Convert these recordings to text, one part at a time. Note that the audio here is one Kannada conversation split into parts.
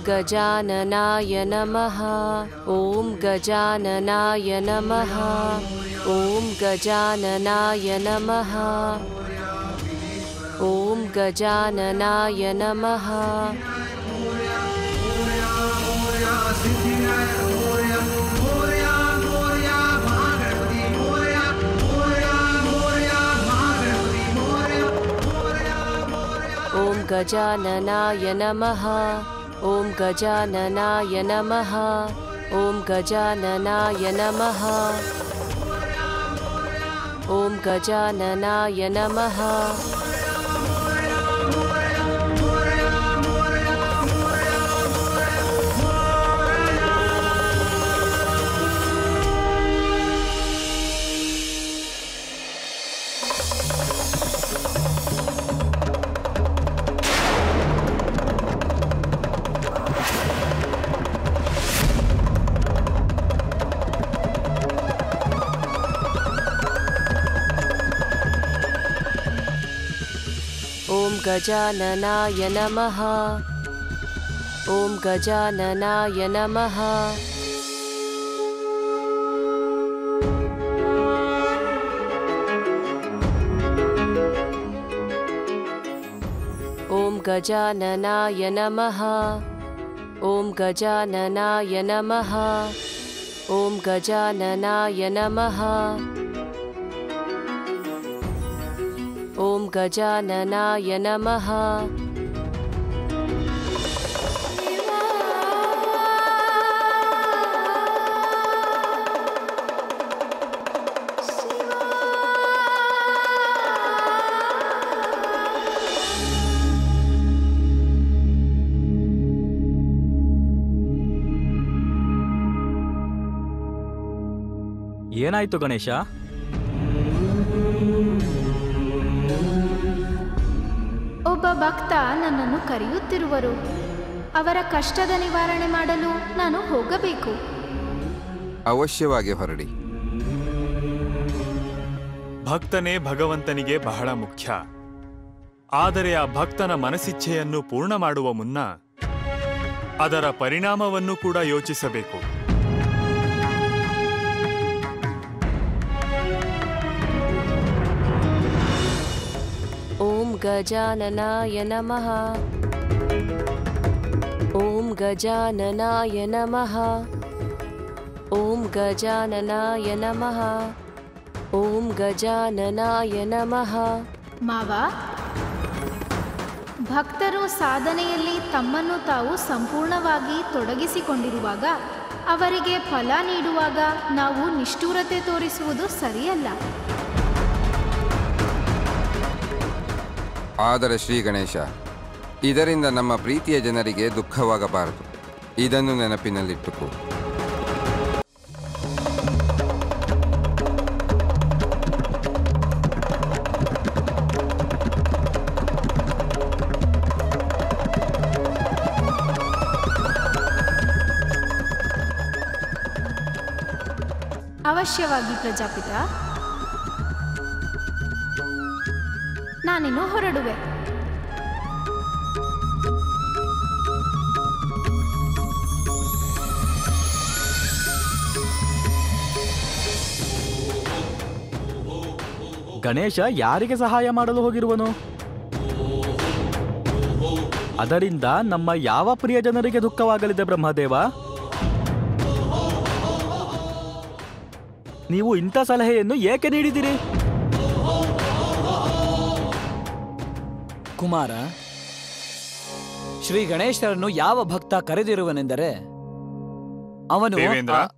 गजाननाय नमः ॐ गजाननाय नमः ॐ गजाननाय नमः ॐ गजाननाय नमः ॐ गजाननाय नमः ॐ गजाननाय नमः ॐ गजाननाय नमः ॐ गजाननाय नमः ॐ गजाननाय नमः ॐ गजाननाय नमः ॐ गजाननाय नमः ॐ गजाननाय नमः ॐ गजाननाय नमः ॐ गजाननाय नमः ಏನಾಯ್ತು ಗಣೇಶ ಒಬ್ಬ ಭಕ್ತ ನನ್ನನ್ನು ಕರೆಯುತ್ತಿರುವರು ಅವರ ಕಷ್ಟದ ನಿವಾರಣೆ ಮಾಡಲು ನಾನು ಹೋಗಬೇಕು ಅವಶ್ಯವಾಗಿ ಹೊರಡಿ ಭಕ್ತನೇ ಭಗವಂತನಿಗೆ ಬಹಳ ಮುಖ್ಯ ಆದರೆ ಆ ಭಕ್ತನ ಮನಸ್ಸಿಚ್ಛೆಯನ್ನು ಪೂರ್ಣ ಮಾಡುವ ಮುನ್ನ ಅದರ ಪರಿಣಾಮವನ್ನು ಕೂಡ ಯೋಚಿಸಬೇಕು ॐ गजाननाय नमः ॐ गजाननाय नमः ॐ गजाननाय नमः ॐ गजाननाय नमः ಮಾವ ಭಕ್ತರು ಸಾಧನೆಯಲ್ಲಿ ತಮ್ಮನ್ನು ತಾವು ಸಂಪೂರ್ಣವಾಗಿ ತೊಡಗಿಸಿಕೊಂಡಿರುವಾಗ ಅವರಿಗೆ ಫಲ ನೀಡುವಾಗ ನಾವು ನಿಷ್ಠೂರತೆ ತೋರಿಸುವುದು ಸರಿಯಲ್ಲ ಆದರೆ ಶ್ರೀ ಗಣೇಶ ಇದರಿಂದ ನಮ್ಮ ಪ್ರೀತಿಯ ಜನರಿಗೆ ದುಃಖವಾಗಬಾರದು ಇದನ್ನು ನೆನಪಿನಲ್ಲಿಟ್ಟುಕೋ ಅವಶ್ಯವಾಗಿ ಪ್ರಜಾಪಿತ ನಾನಿನ್ನು ಹೊರಡುವೆ ಗಣೇಶ ಯಾರಿಗೆ ಸಹಾಯ ಮಾಡಲು ಹೋಗಿರುವನು ಅದರಿಂದ ನಮ್ಮ ಯಾವ ಪ್ರಿಯ ಜನರಿಗೆ ದುಃಖವಾಗಲಿದೆ ಬ್ರಹ್ಮದೇವ ನೀವು ಇಂಥ ಸಲಹೆಯನ್ನು ಏಕೆ ನೀಡಿದಿರಿ ಕುಮಾರ ಶ್ರೀ ಗಣೇಶರನ್ನು ಯಾವ ಭಕ್ತ ಕರೆದಿರುವನೆಂದರೆ ಅವನು ದೇವೇಂದ್ರ ಆ-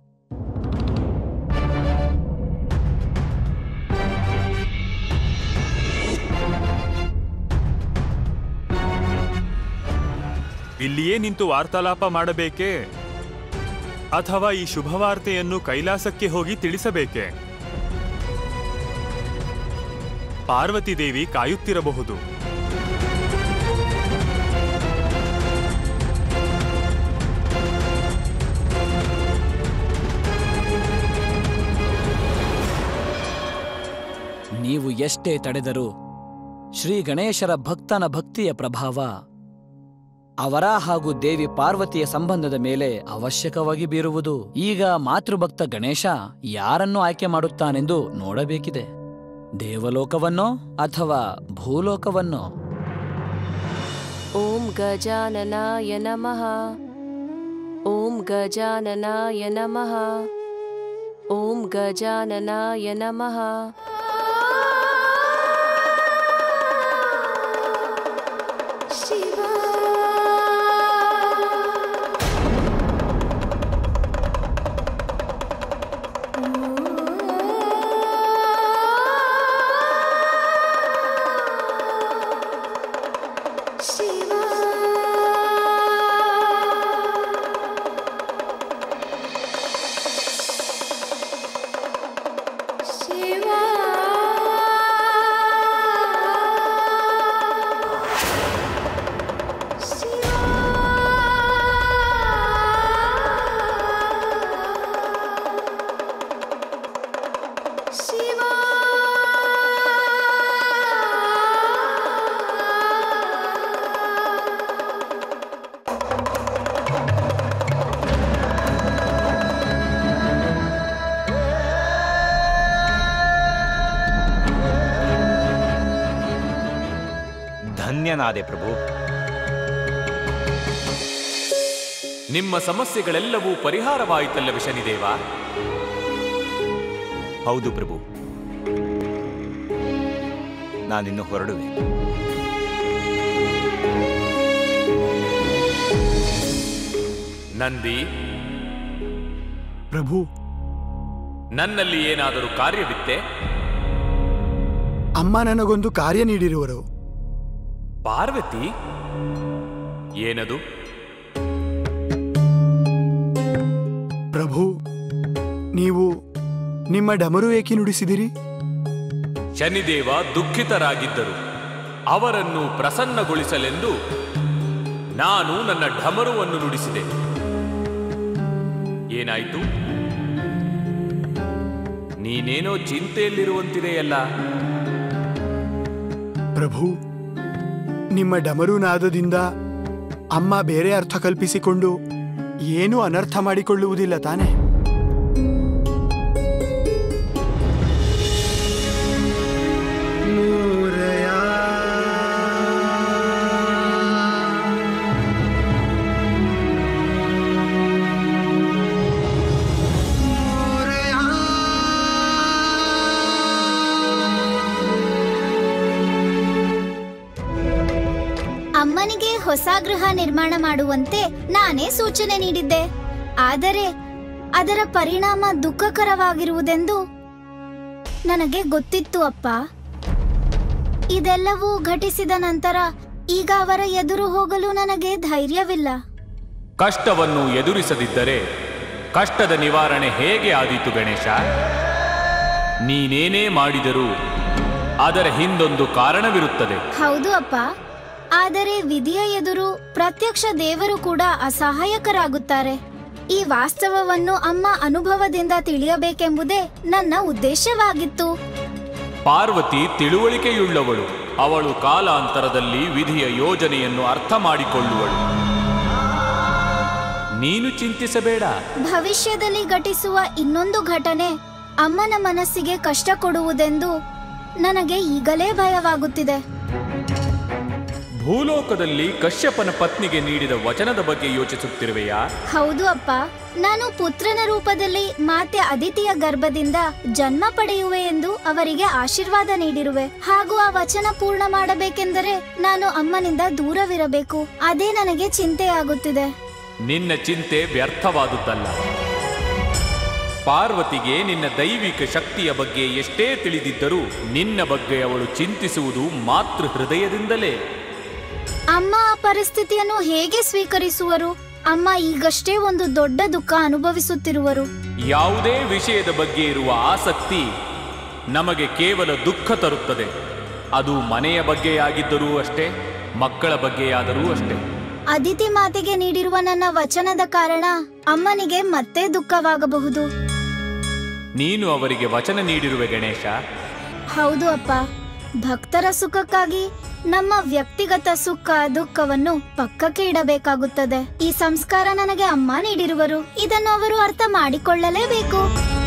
ಇಲ್ಲಿಯೇ ನಿಂತು ವಾರ್ತಾಲಾಪ ಮಾಡಬೇಕೇ ಅಥವಾ ಈ ಶುಭವಾರ್ತೆಯನ್ನು ಕೈಲಾಸಕ್ಕೆ ಹೋಗಿ ತಿಳಿಸಬೇಕೆ ಪಾರ್ವತಿ ದೇವಿ ಕಾಯುತ್ತಿರಬಹುದು ನೀವು ಎಷ್ಟೇ ತಡೆದರೂ ಶ್ರೀ ಗಣೇಶರ ಭಕ್ತನ ಭಕ್ತಿಯ ಪ್ರಭಾವ ಅವರ ಹಾಗೂ ದೇವಿ ಪಾರ್ವತಿಯ ಸಂಬಂಧದ ಮೇಲೆ ಅವಶ್ಯಕವಾಗಿ ಬೀರುವುದು ಈಗ ಮಾತೃಭಕ್ತ ಗಣೇಶ ಯಾರನ್ನು ಆಯ್ಕೆ ಮಾಡುತ್ತಾನೆಂದು ನೋಡಬೇಕಿದೆ ದೇವಲೋಕವನ್ನೋ ಅಥವಾ ಭೂಲೋಕವನ್ನೋ ॐ गजाननाय नमः ॐ गजाननाय नमः ॐ गजाननाय नमः ಧನ್ಯನಾದೆ ಪ್ರಭು ನಿಮ್ಮ ಸಮಸ್ಯೆಗಳೆಲ್ಲವೂ ಪರಿಹಾರವಾಯಿತಲ್ಲವೇ ಶನಿದೇವ ಹೌದು ಪ್ರಭು ನಾನಿನ್ನು ಹೊರಡುವೆ ನಂದಿ ಪ್ರಭು ನನ್ನಲ್ಲಿ ಏನಾದರೂ ಕಾರ್ಯವಿತ್ತೆ ಅಮ್ಮ ನನಗೊಂದು ಕಾರ್ಯ ನೀಡಿರುವರು ಪಾರ್ವತಿ ಏನದು ಪ್ರಭು ನೀವು ನಿಮ್ಮ ಡಮರು ಏಕೆ ನುಡಿಸಿದಿರಿ ಶನಿದೇವ ದುಃಖಿತರಾಗಿದ್ದರು ಅವರನ್ನು ಪ್ರಸನ್ನಗೊಳಿಸಲೆಂದು ನಾನು ನನ್ನ ಢಮರುವನ್ನು ನುಡಿಸಿದೆ ಏನಾಯಿತು ನೀನೇನೋ ಚಿಂತೆಯಲ್ಲಿರುವಂತಿದೆಯಲ್ಲ ಪ್ರಭು ನಿಮ್ಮ ಡಮರು ನಾದದಿಂದ ಅಮ್ಮ ಬೇರೆ ಅರ್ಥ ಕಲ್ಪಿಸಿಕೊಂಡು ಏನೂ ಅನರ್ಥ ಮಾಡಿಕೊಳ್ಳುವುದಿಲ್ಲ ತಾನೆ ಅಮ್ಮನಿಗೆ ಹೊಸ ಗೃಹ ನಿರ್ಮಾಣ ಮಾಡುವಂತೆ ನಾನೇ ಸೂಚನೆ ನೀಡಿದ್ದೆ ಆದರೆ ಅದರ ಪರಿಣಾಮ ದುಃಖಕರವಾಗಿರುವುದೆಂದು ನನಗೆ ಗೊತ್ತಿತ್ತು ಅಪ್ಪ ಇದೆಲ್ಲವೂ ಘಟಿಸಿದ ನಂತರ ಈಗ ಅವರ ಎದುರು ಹೋಗಲು ನನಗೆ ಧೈರ್ಯವಿಲ್ಲ ಕಷ್ಟವನ್ನು ಎದುರಿಸದಿದ್ದರೆ ಕಷ್ಟದ ನಿವಾರಣೆ ಹೇಗೆ ಆದೀತು ಗಣೇಶ ನೀನೇನೇ ಮಾಡಿದರೂ ಅದರ ಹಿಂದೊಂದು ಕಾರಣವಿರುತ್ತದೆ ಹೌದು ಅಪ್ಪ ಆದರೆ ವಿಧಿಯ ಎದುರು ಪ್ರತ್ಯಕ್ಷ ದೇವರು ಕೂಡ ಅಸಹಾಯಕರಾಗುತ್ತಾರೆ ಈ ವಾಸ್ತವವನ್ನು ಅಮ್ಮ ಅನುಭವದಿಂದ ತಿಳಿಯಬೇಕೆಂಬುದೇ ನನ್ನ ಉದ್ದೇಶವಾಗಿತ್ತು ಪಾರ್ವತಿ ತಿಳುವಳಿಕೆಯುಳ್ಳವಳು ಅವಳು ಕಾಲಾಂತರದಲ್ಲಿ ವಿಧಿಯ ಯೋಜನೆಯನ್ನು ಅರ್ಥ ಮಾಡಿಕೊಳ್ಳುವಳು ನೀನು ಚಿಂತಿಸಬೇಡ ಭವಿಷ್ಯದಲ್ಲಿ ಘಟಿಸುವ ಇನ್ನೊಂದು ಘಟನೆ ಅಮ್ಮನ ಮನಸ್ಸಿಗೆ ಕಷ್ಟ ಕೊಡುವುದೆಂದು ನನಗೆ ಈಗಲೇ ಭಯವಾಗುತ್ತಿದೆ ಭೂಲೋಕದಲ್ಲಿ ಕಶ್ಯಪನ ಪತ್ನಿಗೆ ನೀಡಿದ ವಚನದ ಬಗ್ಗೆ ಯೋಚಿಸುತ್ತಿರುವೆಯಾ ಹೌದು ಅಪ್ಪ ನಾನು ಪುತ್ರನ ರೂಪದಲ್ಲಿ ಮಾತೆ ಅದಿತಿಯ ಗರ್ಭದಿಂದ ಜನ್ಮ ಪಡೆಯುವೆ ಎಂದು ಅವರಿಗೆ ಆಶೀರ್ವಾದ ನೀಡಿರುವೆ ಹಾಗೂ ಆ ವಚನ ಪೂರ್ಣ ಮಾಡಬೇಕೆಂದರೆ ನಾನು ಅಮ್ಮನಿಂದ ದೂರವಿರಬೇಕು ಅದೇ ನನಗೆ ಚಿಂತೆಯಾಗುತ್ತಿದೆ ನಿನ್ನ ಚಿಂತೆ ವ್ಯರ್ಥವಾದುದಲ್ಲ ಪಾರ್ವತಿಗೆ ನಿನ್ನ ದೈವಿಕ ಶಕ್ತಿಯ ಬಗ್ಗೆ ಎಷ್ಟೇ ತಿಳಿದಿದ್ದರೂ ನಿನ್ನ ಬಗ್ಗೆ ಅವಳು ಚಿಂತಿಸುವುದು ಮಾತೃ ಹೃದಯದಿಂದಲೇ ಅಮ್ಮ ಆ ಪರಿಸ್ಥಿತಿಯನ್ನು ಹೇಗೆ ಸ್ವೀಕರಿಸುವರು ಅಮ್ಮ ಈಗಷ್ಟೇ ಒಂದು ದೊಡ್ಡ ದುಃಖ ಅನುಭವಿಸುತ್ತಿರುವರು ಯಾವುದೇ ವಿಷಯದ ಬಗ್ಗೆ ಇರುವ ಆಸಕ್ತಿ ನಮಗೆ ಕೇವಲ ದುಃಖ ತರುತ್ತದೆ ಅದು ಮನೆಯ ಬಗ್ಗೆಯಾಗಿದ್ದರೂ ಅಷ್ಟೇ ಮಕ್ಕಳ ಬಗ್ಗೆಯಾದರೂ ಅಷ್ಟೇ ಅದಿತಿ ಮಾತೆಗೆ ನೀಡಿರುವ ನನ್ನ ವಚನದ ಕಾರಣ ಅಮ್ಮನಿಗೆ ಮತ್ತೆ ದುಃಖವಾಗಬಹುದು ನೀನು ಅವರಿಗೆ ವಚನ ನೀಡಿರುವೆ ಗಣೇಶ ಹೌದು ಅಪ್ಪ ಭಕ್ತರ ಸುಖಕ್ಕಾಗಿ ನಮ್ಮ ವ್ಯಕ್ತಿಗತ ಸುಖ ದುಃಖವನ್ನು ಪಕ್ಕಕ್ಕೆ ಇಡಬೇಕಾಗುತ್ತದೆ ಈ ಸಂಸ್ಕಾರ ನನಗೆ ಅಮ್ಮ ನೀಡಿರುವರು ಇದನ್ನು ಅವರು ಅರ್ಥ ಮಾಡಿಕೊಳ್ಳಲೇಬೇಕು